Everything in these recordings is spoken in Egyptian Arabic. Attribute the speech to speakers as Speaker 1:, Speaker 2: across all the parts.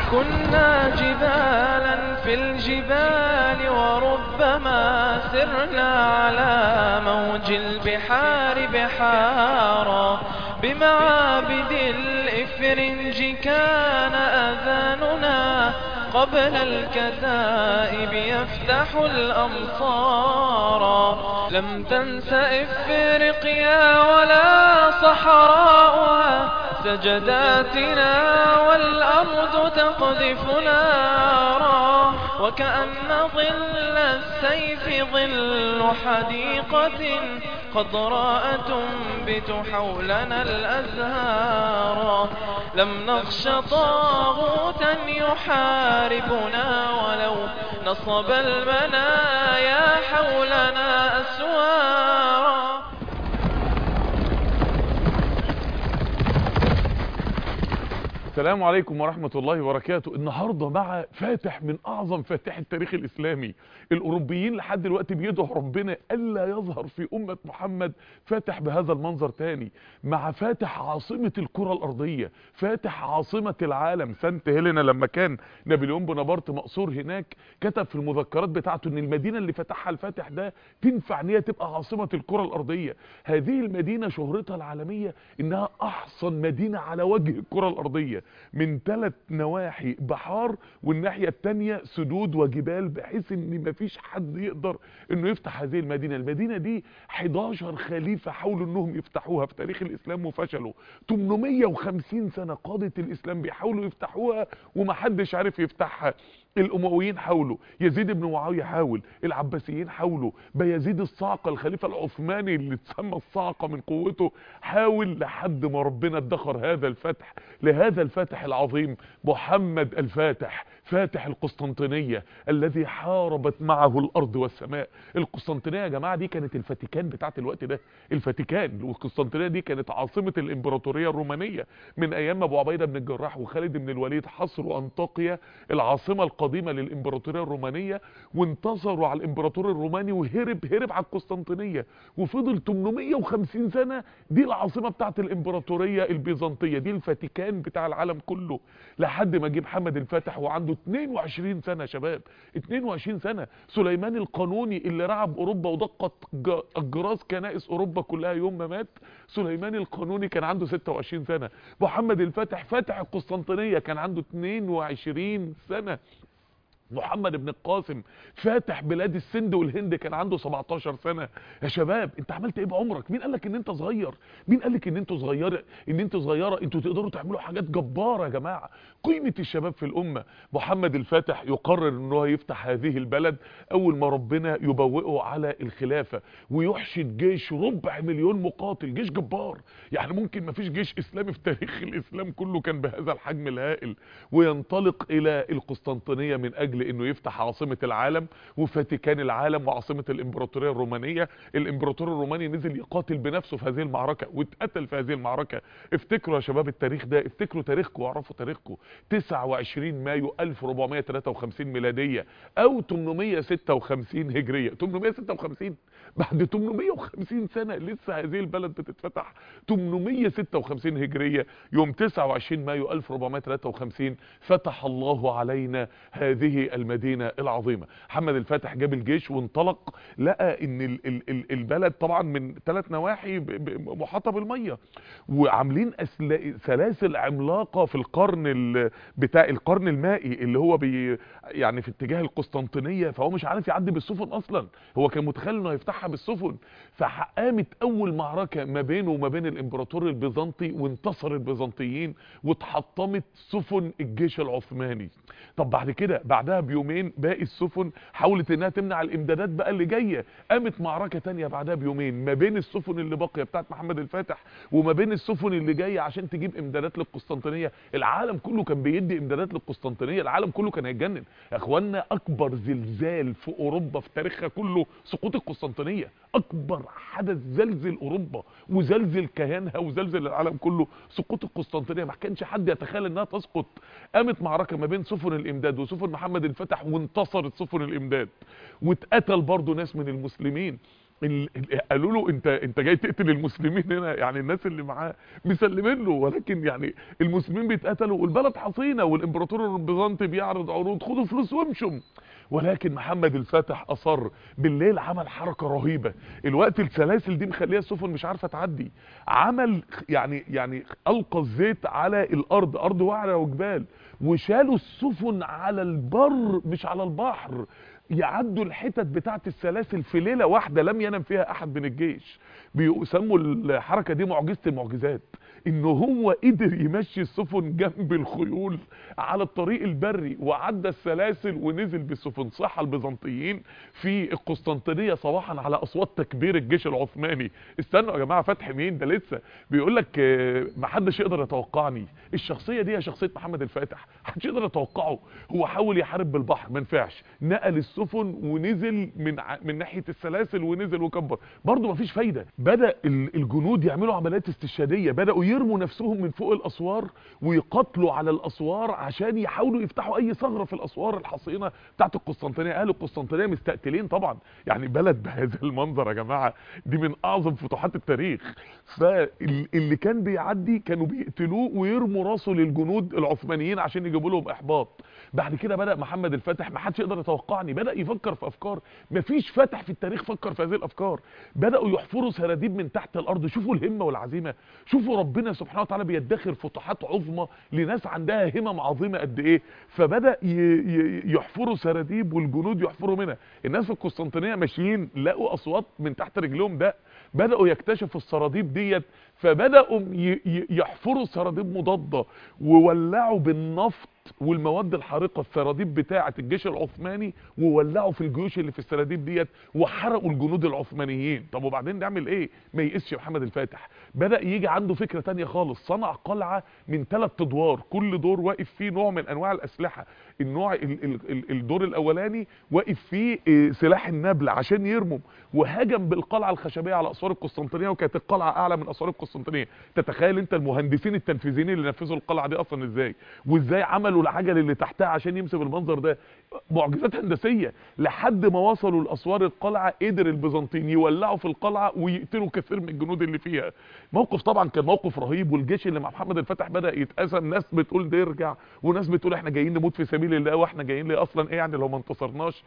Speaker 1: كنا جبالا في الجبال وربما سرنا على موج البحار بحارا بمعابد الإفرنج كان أذاننا قبل الكتائب يفتح الأمصار لم تنس إفريقيا ولا صحراؤها سجداتنا والأرض تقذف نارا وكأن ظل السيف ظل حديقة خضراء تنبت حولنا الأزهار لم نخش طاغوتا يحاربنا ولو نصب المنايا حولنا أسوارا
Speaker 2: السلام عليكم ورحمة الله وبركاته النهاردة مع فاتح من أعظم فاتح التاريخ الإسلامي الأوروبيين لحد دلوقتي بيدعوا ربنا ألا يظهر في أمة محمد فاتح بهذا المنظر تاني مع فاتح عاصمة الكرة الأرضية فاتح عاصمة العالم سانت هيلينا لما كان نابليون بونابرت مقصور هناك كتب في المذكرات بتاعته ان المدينة اللي فتحها الفاتح ده تنفع ان هي تبقى عاصمة الكرة الأرضية هذه المدينة شهرتها العالمية انها أحسن مدينة على وجه الكرة الأرضية من ثلاث نواحي بحار والناحية التانية سدود وجبال بحيث ان مفيش حد يقدر انه يفتح هذه المدينة المدينة دي 11 خليفة حاولوا انهم يفتحوها في تاريخ الاسلام وفشلوا 850 سنة قادة الاسلام بيحاولوا يفتحوها ومحدش عارف يفتحها الامويين حاولوا يزيد بن معاويه حاول العباسيين حاولوا بيزيد الصعقه الخليفه العثماني اللي اتسمى الصعقه من قوته حاول لحد ما ربنا ادخر هذا الفتح لهذا الفاتح العظيم محمد الفاتح فاتح القسطنطينيه الذي حاربت معه الارض والسماء القسطنطينيه يا جماعه دي كانت الفاتيكان بتاعت الوقت ده الفاتيكان والقسطنطينيه دي كانت عاصمه الامبراطوريه الرومانيه من ايام ابو عبيده بن الجراح وخالد بن الوليد حصروا انطاكيا العاصمه القديمه للامبراطوريه الرومانيه وانتصروا على الامبراطور الروماني وهرب هرب على القسطنطينيه وفضل 850 سنه دي العاصمه بتاعت الامبراطوريه البيزنطيه دي الفاتيكان بتاع العالم كله لحد ما جه محمد الفاتح وعنده 22 سنه يا شباب 22 سنه سليمان القانوني اللي رعب اوروبا ودقت الجراس كنائس اوروبا كلها يوم ما مات سليمان القانوني كان عنده 26 سنه محمد الفاتح فاتح القسطنطينيه كان عنده 22 سنه محمد بن القاسم فاتح بلاد السند والهند كان عنده 17 سنة يا شباب انت عملت ايه بعمرك مين قالك ان انت صغير مين قالك ان انتوا صغير ان انت صغيرة انتوا تقدروا تعملوا حاجات جبارة يا جماعة قيمة الشباب في الامة محمد الفاتح يقرر انه يفتح هذه البلد اول ما ربنا يبوئه على الخلافة ويحشد جيش ربع مليون مقاتل جيش جبار يعني ممكن ما فيش جيش اسلامي في تاريخ الاسلام كله كان بهذا الحجم الهائل وينطلق الى القسطنطينية من اجل انه يفتح عاصمة العالم وفاتيكان العالم وعاصمة الامبراطورية الرومانية الامبراطور الروماني نزل يقاتل بنفسه في هذه المعركة واتقتل في هذه المعركة افتكروا يا شباب التاريخ ده افتكروا تاريخكم واعرفوا تاريخكم 29 مايو 1453 ميلادية او 856 هجرية 856 بعد 850 سنة لسه هذه البلد بتتفتح 856 هجرية يوم 29 مايو 1453 فتح الله علينا هذه المدينة العظيمة محمد الفاتح جاب الجيش وانطلق لقى ان ال ال ال البلد طبعا من ثلاث نواحي محاطة بالمية وعاملين سلاسل عملاقة في القرن بتاع القرن المائي اللي هو بي يعني في اتجاه القسطنطينية فهو مش عارف يعدي بالسفن اصلا هو كان متخيل انه هيفتحها بالسفن فقامت اول معركة ما بينه وما بين الامبراطور البيزنطي وانتصر البيزنطيين واتحطمت سفن الجيش العثماني طب بعد كده بعدها بيومين باقي السفن حاولت انها تمنع الامدادات بقى اللي جايه قامت معركه تانية بعدها بيومين ما بين السفن اللي باقيه بتاعت محمد الفاتح وما بين السفن اللي جايه عشان تجيب امدادات للقسطنطينيه العالم كله كان بيدي امدادات للقسطنطينيه العالم كله كان هيتجنن يا اخوانا اكبر زلزال في اوروبا في تاريخها كله سقوط القسطنطينيه اكبر حدث زلزل اوروبا وزلزل كيانها وزلزل العالم كله سقوط القسطنطينيه ما كانش حد يتخيل انها تسقط قامت معركه ما بين سفن الامداد وسفن محمد الفتح وانتصرت سفن الامداد واتقتل برضو ناس من المسلمين ال- ال- قالوا له انت انت جاي تقتل المسلمين هنا يعني الناس اللي معاه مسلمين له ولكن يعني المسلمين بيتقتلوا والبلد حصينه والامبراطور البيزنطي بيعرض عروض خدوا فلوس وامشوا ولكن محمد الفاتح اصر بالليل عمل حركه رهيبه الوقت السلاسل دي مخليها السفن مش عارفه تعدي عمل يعني يعني القى الزيت على الارض ارض وعره وجبال وشالوا السفن على البر مش على البحر يعدوا الحتت بتاعت السلاسل في ليله واحده لم ينم فيها احد من الجيش بيسموا الحركه دي معجزه المعجزات ان هو قدر يمشي السفن جنب الخيول على الطريق البري وعدى السلاسل ونزل بالسفن صح البيزنطيين في القسطنطينيه صباحا على اصوات تكبير الجيش العثماني استنوا يا جماعه فتح مين ده لسه بيقول لك آه، محدش يقدر يتوقعني الشخصيه دي هي شخصيه محمد الفاتح محدش يقدر يتوقعه هو حاول يحارب بالبحر ما ينفعش نقل السفن ونزل من ع- من ناحيه السلاسل ونزل وكبر برضه مفيش فايده بدا ال- الجنود يعملوا عمليات استشهاديه بداوا يرموا نفسهم من فوق الاسوار ويقاتلوا على الاسوار عشان يحاولوا يفتحوا اي ثغره في الاسوار الحصينه بتاعت القسطنطينيه اهل القسطنطينيه مستقتلين طبعا يعني بلد بهذا المنظر يا جماعه دي من اعظم فتوحات التاريخ فاللي كان بيعدي كانوا بيقتلوه ويرموا راسه للجنود العثمانيين عشان يجيبوا لهم احباط بعد كده بدا محمد الفاتح ما حدش يقدر يتوقعني بدا يفكر في افكار مفيش فاتح في التاريخ فكر في هذه الافكار بداوا يحفروا سراديب من تحت الارض شوفوا الهمه والعزيمه شوفوا ربنا سبحانه وتعالى بيدخر فتوحات عظمى لناس عندها همم عظيمه قد ايه فبدا ي- ي- يحفروا سراديب والجنود يحفروا منها الناس في القسطنطينيه ماشيين لقوا اصوات من تحت رجلهم ده بداوا يكتشفوا السراديب ديت فبداوا ي- ي- يحفروا سراديب مضاده وولعوا بالنفط والمواد الحارقه السراديب بتاعه الجيش العثماني وولعوا في الجيوش اللي في السراديب ديت وحرقوا الجنود العثمانيين طب وبعدين نعمل ايه ما يقسش محمد الفاتح بدا يجي عنده فكره تانية خالص صنع قلعه من ثلاث ادوار كل دور واقف فيه نوع من انواع الاسلحه النوع ال ال ال الدور الاولاني واقف فيه آه، سلاح النبل عشان يرمم وهجم بالقلعه الخشبيه على اسوار القسطنطينيه وكانت القلعه اعلى من اسوار القسطنطينيه تتخيل انت المهندسين التنفيذيين اللي نفذوا القلعه دي اصلا ازاي وازاي عملوا العجل اللي تحتها عشان يمسك المنظر ده معجزات هندسيه لحد ما وصلوا لاسوار القلعه قدر البيزنطيين يولعوا في القلعه ويقتلوا كثير من الجنود اللي فيها موقف طبعا كان موقف رهيب والجيش اللي مع محمد الفتح بدا يتقسم ناس بتقول ده يرجع وناس بتقول احنا جايين نموت في سبيل الله واحنا جايين ليه اصلا ايه يعني لو ما انتصرناش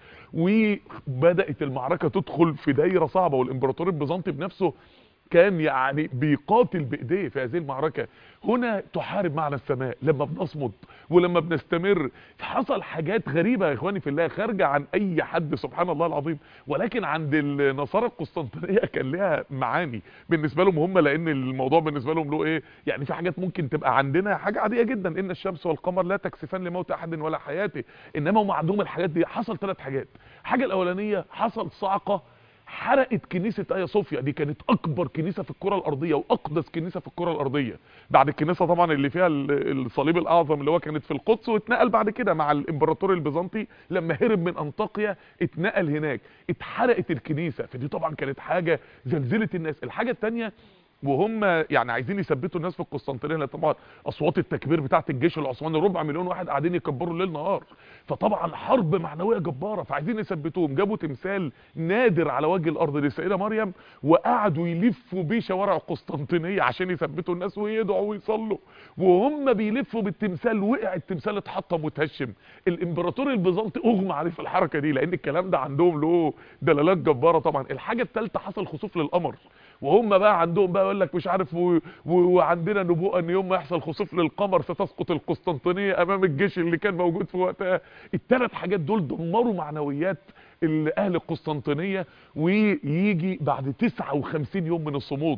Speaker 2: وبدات المعركه تدخل في دايره صعبه والامبراطور البيزنطي بنفسه كان يعني بيقاتل بايديه في هذه المعركه هنا تحارب معنا السماء لما بنصمد ولما بنستمر حصل حاجات غريبه يا اخواني في الله خارجه عن اي حد سبحان الله العظيم ولكن عند النصارى القسطنطينيه كان لها معاني بالنسبه لهم هم لان الموضوع بالنسبه لهم له ايه يعني في حاجات ممكن تبقى عندنا حاجه عاديه جدا ان الشمس والقمر لا تكسفان لموت احد ولا حياته انما هم عندهم الحاجات دي حصل ثلاث حاجات الحاجه الاولانيه حصل صعقه حرقت كنيسة ايا صوفيا دي كانت اكبر كنيسة في الكرة الارضية واقدس كنيسة في الكرة الارضية بعد الكنيسة طبعا اللي فيها ال- الصليب الاعظم اللي هو كانت في القدس واتنقل بعد كده مع الامبراطور البيزنطي لما هرب من انطاكيا اتنقل هناك اتحرقت الكنيسة فدي طبعا كانت حاجة زلزلت الناس الحاجة التانية وهم يعني عايزين يثبتوا الناس في القسطنطينيه لأن طبعا اصوات التكبير بتاعت الجيش العثماني ربع مليون واحد قاعدين يكبروا ليل نهار فطبعا حرب معنويه جباره فعايزين يثبتوهم جابوا تمثال نادر على وجه الارض للسيده مريم وقعدوا يلفوا بيه شوارع القسطنطينيه عشان يثبتوا الناس ويدعوا ويصلوا وهم بيلفوا بالتمثال وقع التمثال اتحطم وتهشم الامبراطور البيزنطي اغمى عليه في الحركه دي لان الكلام ده عندهم له دلالات جباره طبعا الحاجه الثالثه حصل خسوف للقمر وهم بقى عندهم بقى يقول لك مش عارف و... و... وعندنا نبوءه ان يوم ما يحصل خسوف للقمر ستسقط القسطنطينيه امام الجيش اللي كان موجود في وقتها الثلاث حاجات دول دمروا معنويات ال- اهل القسطنطينيه ويجي بعد 59 يوم من الصمود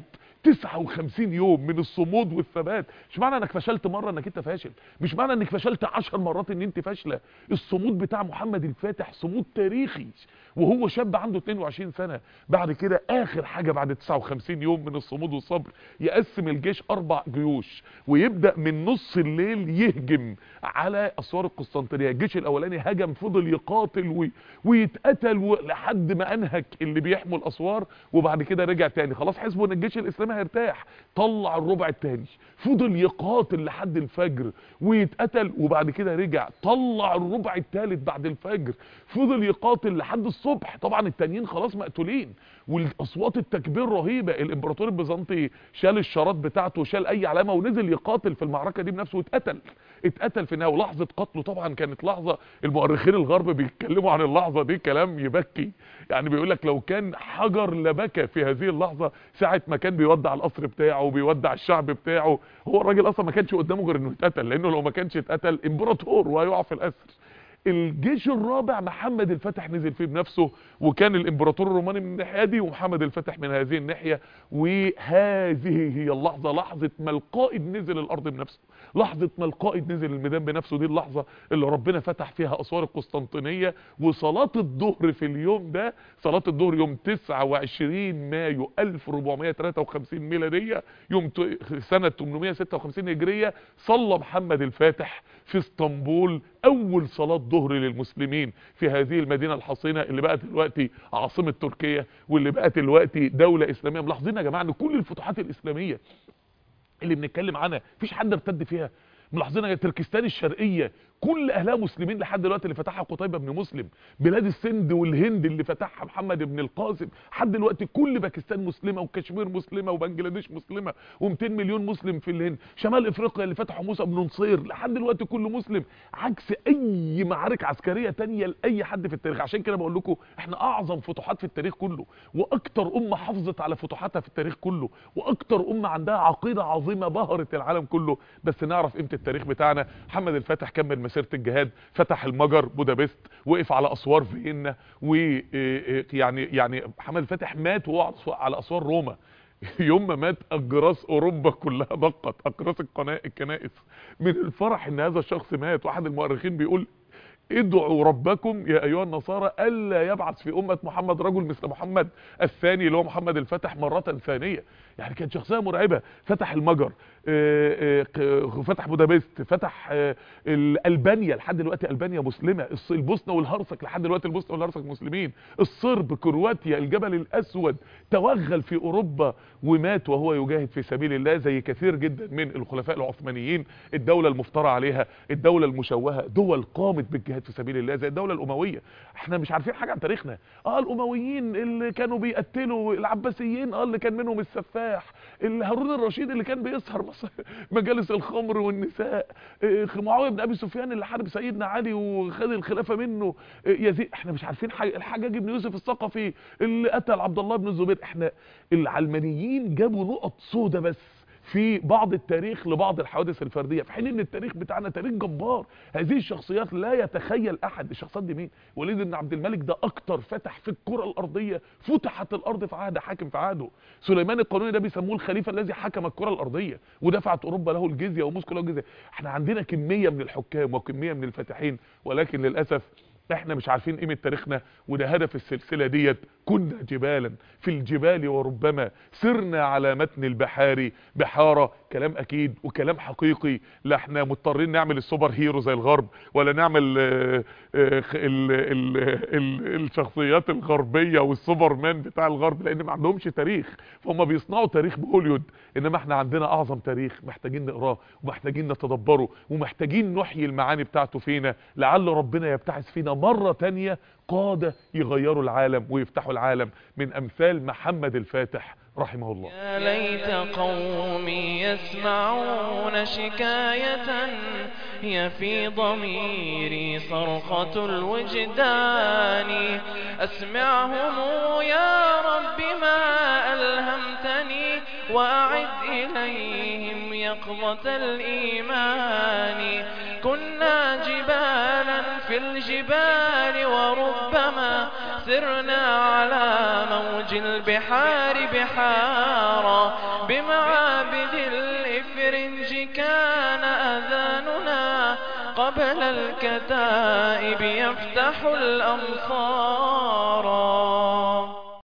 Speaker 2: 59 يوم من الصمود والثبات مش معنى انك فشلت مره انك انت فاشل مش معنى انك فشلت 10 مرات ان انت فاشله الصمود بتاع محمد الفاتح صمود تاريخي وهو شاب عنده 22 سنه بعد كده اخر حاجه بعد 59 يوم من الصمود والصبر يقسم الجيش اربع جيوش ويبدا من نص الليل يهجم على اسوار القسطنطينيه الجيش الاولاني هجم فضل يقاتل وي- ويتقتل و- لحد ما انهك اللي بيحموا الاسوار وبعد كده رجع تاني خلاص حسبوا ان الجيش الاسلامي ربنا هيرتاح طلع الربع التاني فضل يقاتل لحد الفجر ويتقتل وبعد كده رجع طلع الربع الثالث بعد الفجر فضل يقاتل لحد الصبح طبعا التانيين خلاص مقتولين والاصوات التكبير رهيبه الامبراطور البيزنطي شال الشارات بتاعته وشال اي علامه ونزل يقاتل في المعركه دي بنفسه واتقتل اتقتل في النهايه ولحظه قتله طبعا كانت لحظه المؤرخين الغرب بيتكلموا عن اللحظه دي كلام يبكي يعني بيقول لك لو كان حجر لبكى في هذه اللحظه ساعه ما كان بيودع القصر بتاعه وبيودع الشعب بتاعه هو الراجل اصلا ما كانش قدامه غير انه يتقتل لانه لو ما كانش اتقتل امبراطور وهيقع في الاسر الجيش الرابع محمد الفاتح نزل فيه بنفسه وكان الامبراطور الروماني من الناحيه دي ومحمد الفاتح من هذه الناحيه وهذه هي اللحظه لحظه ما القائد نزل الارض بنفسه لحظه ما القائد نزل الميدان بنفسه دي اللحظه اللي ربنا فتح فيها اسوار القسطنطينيه وصلاه الظهر في اليوم ده صلاه الظهر يوم 29 مايو 1453 ميلاديه يوم سنه 856 هجريه صلى محمد الفاتح في اسطنبول اول صلاة ظهر للمسلمين في هذه المدينة الحصينة اللي بقت دلوقتي عاصمة تركيا واللي بقت دلوقتي دولة اسلامية ملاحظين يا جماعة ان كل الفتوحات الاسلامية اللي بنتكلم عنها مفيش حد ارتد فيها ملاحظين ان تركستان الشرقية كل اهلها مسلمين لحد دلوقتي اللي فتحها قتيبة بن مسلم بلاد السند والهند اللي فتحها محمد بن القاسم لحد دلوقتي كل باكستان مسلمة وكشمير مسلمة وبنجلاديش مسلمة و200 مليون مسلم في الهند شمال افريقيا اللي فتحوا موسى بن نصير لحد دلوقتي كله مسلم عكس اي معارك عسكرية تانية لاي حد في التاريخ عشان كده بقول لكم احنا اعظم فتوحات في التاريخ كله واكتر امة حافظت على فتوحاتها في التاريخ كله واكتر امة عندها عقيدة عظيمة بهرت العالم كله بس نعرف قيمة التاريخ بتاعنا محمد الفاتح كمل مسيرة الجهاد فتح المجر بودابست وقف على اسوار فيينا ويعني يعني محمد الفاتح مات وهو على اسوار روما يوم ما مات اجراس اوروبا كلها دقت اجراس الكنائس من الفرح ان هذا الشخص مات واحد المؤرخين بيقول ادعوا ربكم يا ايها النصارى الا يبعث في امه محمد رجل مثل محمد الثاني اللي هو محمد الفتح مره ثانيه يعني كانت شخصيه مرعبه فتح المجر فتح بودابست فتح البانيا لحد دلوقتي البانيا مسلمه البوسنه والهرسك لحد دلوقتي البوسنه والهرسك مسلمين الصرب كرواتيا الجبل الاسود توغل في اوروبا ومات وهو يجاهد في سبيل الله زي كثير جدا من الخلفاء العثمانيين الدوله المفترى عليها الدوله المشوهه دول قامت بالجهاد في سبيل الله زي الدوله الامويه احنا مش عارفين حاجه عن تاريخنا اه الامويين اللي كانوا بيقتلوا العباسيين اه اللي كان منهم السفاح هارون الرشيد اللي كان بيسهر مجالس الخمر والنساء معاويه بن ابي سفيان اللي حارب سيدنا علي وخد الخلافه منه يزيد احنا مش عارفين حاجه الحجاج بن يوسف الثقفي اللي قتل عبد الله بن الزبير احنا العلمانيين جابوا نقط سودة بس في بعض التاريخ لبعض الحوادث الفرديه في حين ان التاريخ بتاعنا تاريخ جبار هذه الشخصيات لا يتخيل احد الشخصيات دي مين وليد بن عبد الملك ده اكتر فتح في الكره الارضيه فتحت الارض في عهد حاكم في عهده سليمان القانوني ده بيسموه الخليفه الذي حكم الكره الارضيه ودفعت اوروبا له الجزيه وموسكو له الجزيه احنا عندنا كميه من الحكام وكميه من الفاتحين ولكن للاسف احنا مش عارفين قيمه تاريخنا وده هدف السلسله ديت كنا جبالا في الجبال وربما سرنا على متن البحار بحاره كلام اكيد وكلام حقيقي لا احنا مضطرين نعمل السوبر هيرو زي الغرب ولا نعمل اه اه ال ال ال الشخصيات الغربيه والسوبر مان بتاع الغرب لان ما عندهمش تاريخ فهم بيصنعوا تاريخ بهوليود انما احنا عندنا اعظم تاريخ محتاجين نقراه ومحتاجين نتدبره ومحتاجين نحيي المعاني بتاعته فينا لعل ربنا يبتعث فينا مرة تانية قادة يغيروا العالم ويفتحوا العالم من امثال محمد الفاتح رحمه الله
Speaker 1: يا ليت قومي يسمعون شكاية هي في ضميري صرخة الوجدان أسمعهم يا رب ما ألهمتني وأعد إليهم يقظة الإيمان كنا جبالا في الجبال وربما سرنا على موج البحار بحارا بمعابد الإفرنج كان أذاننا قبل الكتائب يفتح الأمصار